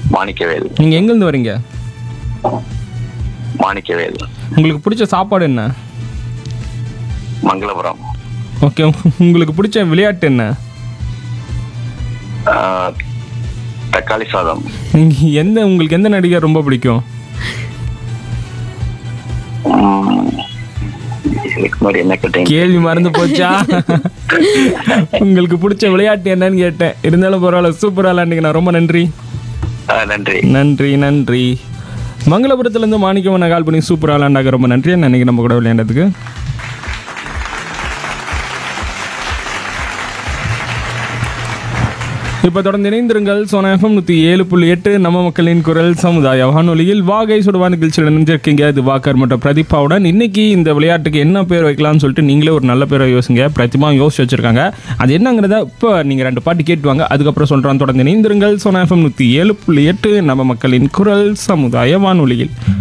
மாணிக்கவேல் நீங்கள் எங்கேருந்து வரீங்க மாணிக்கவேல் உங்களுக்கு பிடிச்ச சாப்பாடு என்ன மங்களபுரம் ஓகே உங்களுக்கு பிடிச்ச விளையாட்டு என்ன ஆஹ், தக்காளி சாதம் நீங்கள் எந்த உங்களுக்கு எந்த நடிகர் ரொம்ப பிடிக்கும் உம், இதுக்கு முன்னாடி என்ன கேட்டீங்க கேள்வி மறந்து போச்சா உங்களுக்கு பிடிச்ச விளையாட்டு என்னன்னு கேட்டேன் இருந்தாலும் பரவாயில்ல சூப்பராக விளையாண்டிங்கண்ணா ரொம்ப நன்றி ஆஹ், நன்றி நன்றி நன்றி மங்களபுரத்துலேருந்து மாணிக்கவனை கால் பண்ணி சூப்பராக விளையாண்டாங்க ரொம்ப நன்றி அன்னைக்கு நம்ம கூட விளையாண்டதுக்கு இப்போ தொடர்ந்து இணைந்திருங்கள் சோனா எஃப்எம் நூற்றி ஏழு புள்ளி எட்டு நம்ம மக்களின் குரல் சமுதாய வானொலியில் வாகை சுடுவா நிகழ்ச்சியில் நினைஞ்சிருக்கீங்க இது வாக்கர் மற்றும் பிரதீபாவுடன் இன்னைக்கு இந்த விளையாட்டுக்கு என்ன பேர் வைக்கலாம்னு சொல்லிட்டு நீங்களே ஒரு நல்ல பேரை யோசிங்க பிரதிமா யோசிச்சு வச்சிருக்காங்க அது என்னங்கிறத இப்போ நீங்கள் ரெண்டு பாட்டு கேட்டுவாங்க அதுக்கப்புறம் சொல்கிறோம் தொடர்ந்து இணைந்திருங்கள் சோனா எஃப்எம் நூற்றி ஏழு புள்ளி எட்டு நம்ம மக்களின் குரல் சமுதாய வானொலியில்